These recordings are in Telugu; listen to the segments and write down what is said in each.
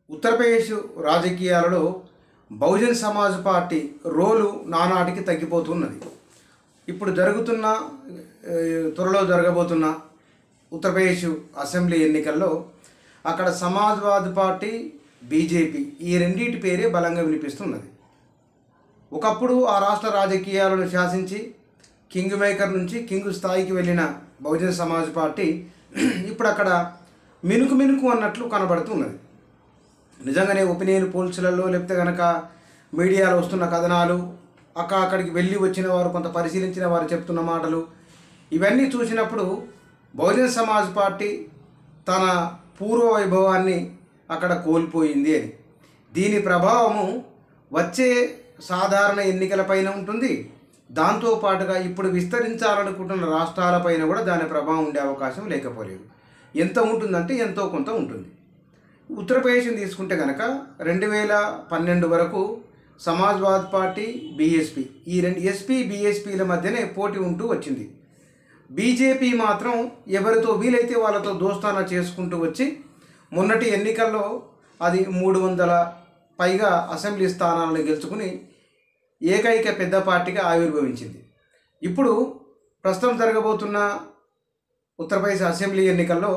ఉత్తరప్రదేశ్ రాజకీయాలలో బహుజన్ సమాజ్ పార్టీ రోలు నానాటికి తగ్గిపోతున్నది ఇప్పుడు జరుగుతున్న ఆ, త్వరలో జరగబోతున్న ఉత్తరప్రదేశ్ అసెంబ్లీ ఎన్నికల్లో అక్కడ సమాజ్వాద్ పార్టీ బీజేపీ ఈ రెండింటి పేరే బలంగా వినిపిస్తున్నది ఒకప్పుడు ఆ రాష్ట్ర రాజకీయాలను శాసించి కింగ్ మేకర్ నుంచి కింగ్ స్థాయికి వెళ్ళిన బహుజన్ సమాజ్ పార్టీ ఇప్పుడు అక్కడ మినుకు మినుకు అన్నట్లు కనబడుతున్నది నిజంగానే ఒపీనియన్ పోల్స్లలో లేకపోతే కనుక మీడియాలో వస్తున్న కథనాలు అక్క అక్కడికి వెళ్ళి వచ్చిన వారు కొంత పరిశీలించిన వారు చెప్తున్న మాటలు ఇవన్నీ చూసినప్పుడు బహుజన్ సమాజ్ పార్టీ తన పూర్వ వైభవాన్ని అక్కడ కోల్పోయింది అని దీని ప్రభావము వచ్చే సాధారణ ఎన్నికలపైన ఉంటుంది దాంతో పాటుగా ఇప్పుడు విస్తరించాలనుకుంటున్న రాష్ట్రాలపైన కూడా దాని ప్రభావం ఉండే అవకాశం లేకపోలేదు ఎంత ఉంటుందంటే ఎంతో కొంత ఉంటుంది ఉత్తరప్రదేశ్ని తీసుకుంటే కనుక రెండు వేల పన్నెండు వరకు సమాజ్వాద్ పార్టీ బీఎస్పీ ఈ రెండు ఎస్పీ బీఎస్పీల మధ్యనే పోటీ ఉంటూ వచ్చింది బీజేపీ మాత్రం ఎవరితో వీలైతే వాళ్ళతో దోస్తానా చేసుకుంటూ వచ్చి మొన్నటి ఎన్నికల్లో అది మూడు వందల పైగా అసెంబ్లీ స్థానాలను గెలుచుకుని ఏకైక పెద్ద పార్టీగా ఆవిర్భవించింది ఇప్పుడు ప్రస్తుతం జరగబోతున్న ఉత్తరప్రదేశ్ అసెంబ్లీ ఎన్నికల్లో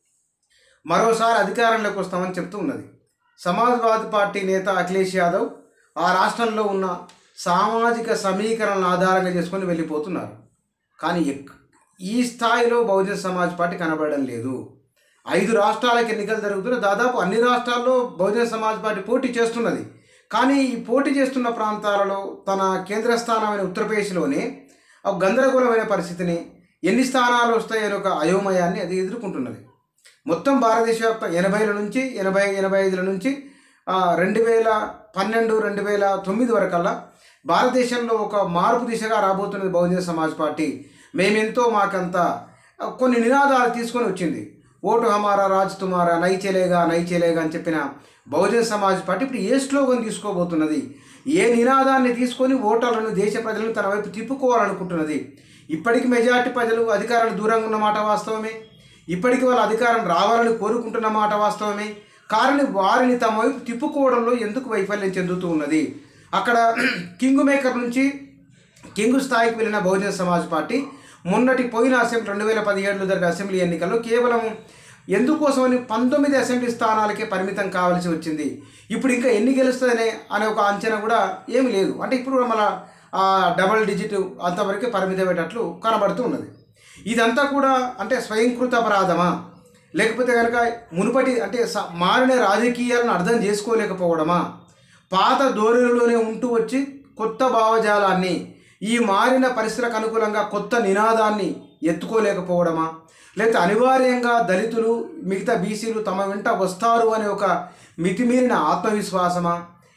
మరోసారి అధికారంలోకి వస్తామని చెప్తూ ఉన్నది సమాజ్వాద్ పార్టీ నేత అఖిలేష్ యాదవ్ ఆ రాష్ట్రంలో ఉన్న సామాజిక సమీకరణలను ఆధారంగా చేసుకొని వెళ్ళిపోతున్నారు కానీ ఎక్- ఈ స్థాయిలో బహుజన్ సమాజ్ పార్టీ కనబడడం లేదు ఐదు రాష్ట్రాలకు ఎన్నికలు జరుగుతున్న దాదాపు అన్ని రాష్ట్రాల్లో బహుజన్ సమాజ్ పార్టీ పోటీ చేస్తున్నది కానీ ఈ పోటీ చేస్తున్న ప్రాంతాలలో తన కేంద్ర స్థానమైన ఉత్తరప్రదేశ్లోనే ఒక గందరగోళమైన పరిస్థితిని ఎన్ని స్థానాలు వస్తాయని ఒక అయోమయాన్ని అది ఎదుర్కొంటున్నది మొత్తం భారతదేశ వ్యాప్త ఎనభైల నుంచి ఎనభై ఎనభై ఐదుల నుంచి ఆ, రెండు వేల పన్నెండు రెండు వేల తొమ్మిది వరకల్లా భారతదేశంలో ఒక మార్పు దిశగా రాబోతున్నది బహుజన సమాజ్ పార్టీ మేమెంతో మాకంత ఆ, కొన్ని నినాదాలు తీసుకొని వచ్చింది ఓటు హమారా రాజ్ తుమారా నై చెలేగా నై చెలేగా అని చెప్పిన బహుజన్ సమాజ్ పార్టీ ఇప్పుడు ఏ స్లోగన్ తీసుకోబోతున్నది ఏ నినాదాన్ని తీసుకొని ఓటర్లను దేశ ప్రజలను తన వైపు తిప్పుకోవాలనుకుంటున్నది ఇప్పటికి మెజార్టీ ప్రజలు అధికారానికి దూరంగా ఉన్న మాట వాస్తవమే ఇప్పటికి వాళ్ళ అధికారం రావాలని కోరుకుంటున్న మాట వాస్తవమే కానీ వారిని తమ వైపు తిప్పుకోవడంలో ఎందుకు వైఫల్యం చెందుతూ ఉన్నది అక్కడ కింగ్ మేకర్ నుంచి కింగ్ స్థాయికి వెళ్ళిన బహుజన సమాజ్ పార్టీ మొన్నటి పోయిన అసెంబ్లీ రెండు వేల పదిహేడులో జరిగిన అసెంబ్లీ ఎన్నికల్లో కేవలం ఎందుకోసమని పంతొమ్మిది అసెంబ్లీ స్థానాలకే పరిమితం కావాల్సి వచ్చింది ఇప్పుడు ఇంకా ఎన్ని గెలుస్తుందనే అనే ఒక అంచనా కూడా ఏమీ లేదు అంటే ఇప్పుడు కూడా మన ఆ డబల్ డిజిట్ అంతవరకే పరిమితమయ్యేటట్లు కనబడుతూ ఉన్నది ఇదంతా కూడా అంటే స్వయంకృత అపరాధమా లేకపోతే కనుక మునుపటి అంటే స- మారిన రాజకీయాలను అర్థం చేసుకోలేకపోవడమా పాత ధోరణిలోనే ఉంటూ వచ్చి కొత్త భావజాలాన్ని ఈ మారిన పరిస్థితులకు అనుకూలంగా కొత్త నినాదాన్ని ఎత్తుకోలేకపోవడమా లేకపోతే అనివార్యంగా దళితులు మిగతా బీసీలు తమ వెంట వస్తారు అనే ఒక మితిమీరిన ఆత్మవిశ్వాసమా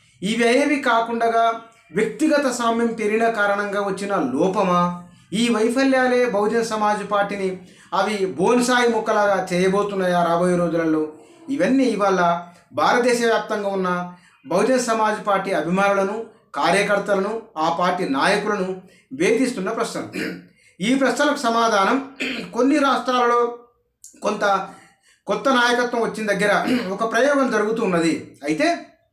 ఇవేవి కాకుండా వ్యక్తిగత సామ్యం పెరిగిన కారణంగా వచ్చిన లోపమా ఈ వైఫల్యాలే బహుజన సమాజ్ పార్టీని అవి బోన్సాయి మొక్కలాగా చేయబోతున్నాయా రాబోయే రోజులలో ఇవన్నీ ఇవాళ భారతదేశ వ్యాప్తంగా ఉన్న బహుజన సమాజ్ పార్టీ అభిమానులను కార్యకర్తలను ఆ పార్టీ నాయకులను వేధిస్తున్న ప్రశ్నలు ఈ ప్రశ్నలకు సమాధానం కొన్ని రాష్ట్రాలలో కొంత కొత్త నాయకత్వం వచ్చిన దగ్గర ఒక ప్రయోగం జరుగుతూ ఉన్నది అయితే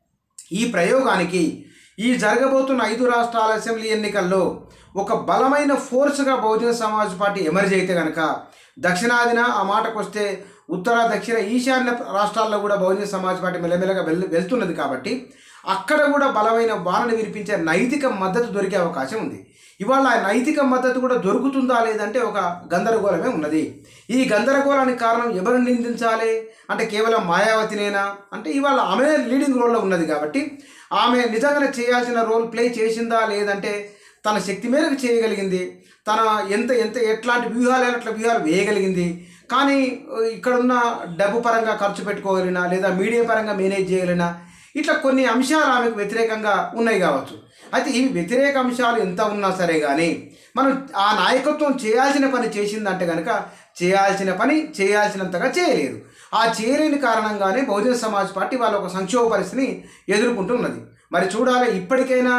ఈ ప్రయోగానికి ఈ జరగబోతున్న ఐదు రాష్ట్రాల అసెంబ్లీ ఎన్నికల్లో ఒక బలమైన ఫోర్స్గా బహుజన సమాజ్ పార్టీ ఎమర్జ్ అయితే కనుక దక్షిణాదిన ఆ మాటకు వస్తే ఉత్తర దక్షిణ ఈశాన్య రాష్ట్రాల్లో కూడా బహుజన సమాజ్ పార్టీ మెల్లమెల్లగా వెళ్ వెళ్తున్నది కాబట్టి అక్కడ కూడా బలమైన బాణను వినిపించే నైతిక మద్దతు దొరికే అవకాశం ఉంది ఇవాళ ఆ నైతిక మద్దతు కూడా దొరుకుతుందా లేదంటే ఒక గందరగోళమే ఉన్నది ఈ గందరగోళానికి కారణం ఎవరిని నిందించాలి అంటే కేవలం మాయావతినేనా అంటే ఇవాళ ఆమె లీడింగ్ రోల్లో ఉన్నది కాబట్టి ఆమె నిజంగానే చేయాల్సిన రోల్ ప్లే చేసిందా లేదంటే తన శక్తి మేరకు చేయగలిగింది తన ఎంత ఎంత ఎట్లాంటి వ్యూహాలు అట్లా వ్యూహాలు వేయగలిగింది కానీ ఆ, ఇక్కడున్న డబ్బు పరంగా ఖర్చు పెట్టుకోగలిగినా లేదా మీడియా పరంగా మేనేజ్ చేయగలిగినా ఇట్లా కొన్ని అంశాలు ఆమెకు వ్యతిరేకంగా ఉన్నాయి కావచ్చు అయితే ఈ వ్యతిరేక అంశాలు ఎంత ఉన్నా సరే కానీ మనం ఆ నాయకత్వం చేయాల్సిన పని చేసిందంటే కనుక చేయాల్సిన పని చేయాల్సినంతగా చేయలేదు ఆ చేయలేని కారణంగానే బహుజన సమాజ్ పార్టీ వాళ్ళ ఒక సంక్షోభ పరిస్థితిని ఎదుర్కొంటున్నది మరి చూడాలి ఇప్పటికైనా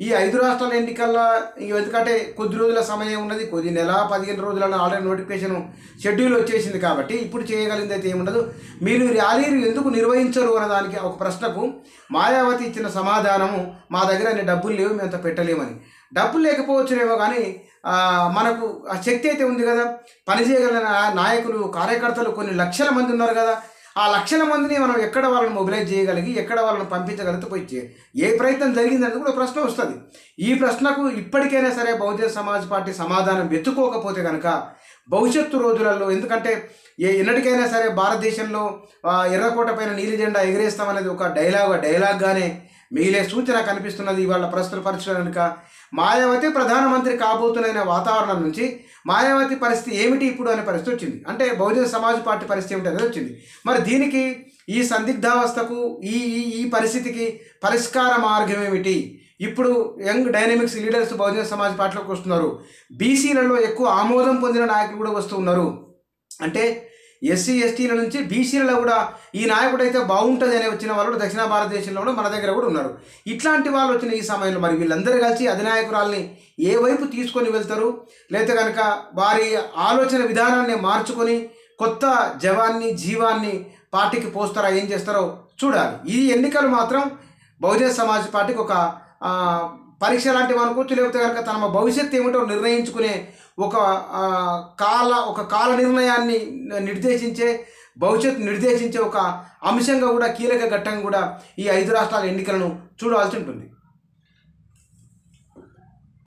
ఈ ఐదు రాష్ట్రాల ఎన్నికల్లో ఇంక ఎందుకంటే కొద్ది రోజుల సమయం ఉన్నది కొద్ది నెల పదిహేను రోజుల ఆల్రెడీ నోటిఫికేషన్ షెడ్యూల్ వచ్చేసింది కాబట్టి ఇప్పుడు చేయగలిగింది అయితే ఏముండదు మీరు ర్యాలీలు ఎందుకు నిర్వహించరు అనే దానికి ఒక ప్రశ్నకు మాయావతి ఇచ్చిన సమాధానము మా దగ్గర అన్ని డబ్బులు లేవు మేము అంత పెట్టలేమని డబ్బులు లేకపోవచ్చునేమో కానీ ఆ, మనకు ఆ శక్తి అయితే ఉంది కదా పని చేయగల నా- నాయకులు కార్యకర్తలు కొన్ని లక్షల మంది ఉన్నారు కదా ఆ లక్షల మందిని మనం ఎక్కడ వాళ్ళని మొబిలైజ్ చేయగలిగి ఎక్కడ వాళ్ళని పంపించగలిగితే పోయి చే- ఏ ప్రయత్నం జరిగిందని కూడా ప్రశ్న వస్తుంది ఈ ప్రశ్నకు ఇప్పటికైనా సరే బహుజన సమాజ్ పార్టీ సమాధానం వెతుక్కోకపోతే కనుక భవిష్యత్తు రోజులలో ఎందుకంటే ఏ ఎన్నటికైనా సరే భారతదేశంలో ఆ, ఎర్రకోట పైన నీలి జెండా ఎగిరేస్తామనేది ఒక డైలాగ్ డైలాగ్గానే మిగిలే సూచన కనిపిస్తున్నది ఇవాళ ప్రస్తుత పరిస్థితులు కనుక మాయావతి ప్రధానమంత్రి కాబోతున్న వాతావరణం నుంచి మాయావతి పరిస్థితి ఏమిటి ఇప్పుడు అనే పరిస్థితి వచ్చింది అంటే బహుజన సమాజ్ పార్టీ పరిస్థితి ఏమిటి అనేది వచ్చింది మరి దీనికి ఈ సందిగ్ధావస్థకు ఈ ఈ ఈ పరిస్థితికి పరిష్కార మార్గం ఏమిటి ఇప్పుడు young dynamics leaders Bahujan Samaj పార్టీలోకి వస్తున్నారు బీసీలలో ఎక్కువ ఆమోదం పొందిన నాయకులు కూడా వస్తూ ఉన్నారు అంటే ఎస్సీ ఎస్టీల నుంచి బీసీలలో కూడా ఈ నాయకుడు అయితే బాగుంటుంది అని వచ్చిన వాళ్ళు కూడా దక్షిణ భారతదేశంలో కూడా మన దగ్గర కూడా ఉన్నారు ఇట్లాంటి వాళ్ళు వచ్చిన ఈ సమయంలో మరి వీళ్ళందరూ కలిసి అధినాయకురాల్ని ఏ వైపు తీసుకొని వెళ్తారు లేకపోతే కనుక వారి ఆలోచన విధానాన్ని మార్చుకొని కొత్త జవాన్ని జీవాన్ని పార్టీకి పోస్తారా ఏం చేస్తారో చూడాలి ఈ ఎన్నికలు మాత్రం బహుజన సమాజ్ పార్టీకి ఒక ఆ, పరీక్ష లాంటివి అనుకోవచ్చు లేకపోతే కనుక తన భవిష్యత్తు ఏమిటో నిర్ణయించుకునే ఒక ఆ, కాల ఒక కాల నిర్ణయాన్ని నిర్దేశించే భవిష్యత్తు నిర్దేశించే ఒక అంశంగా కూడా కీలక ఘట్టంగా కూడా ఈ ఐదు రాష్ట్రాల ఎన్నికలను చూడాల్సి ఉంటుంది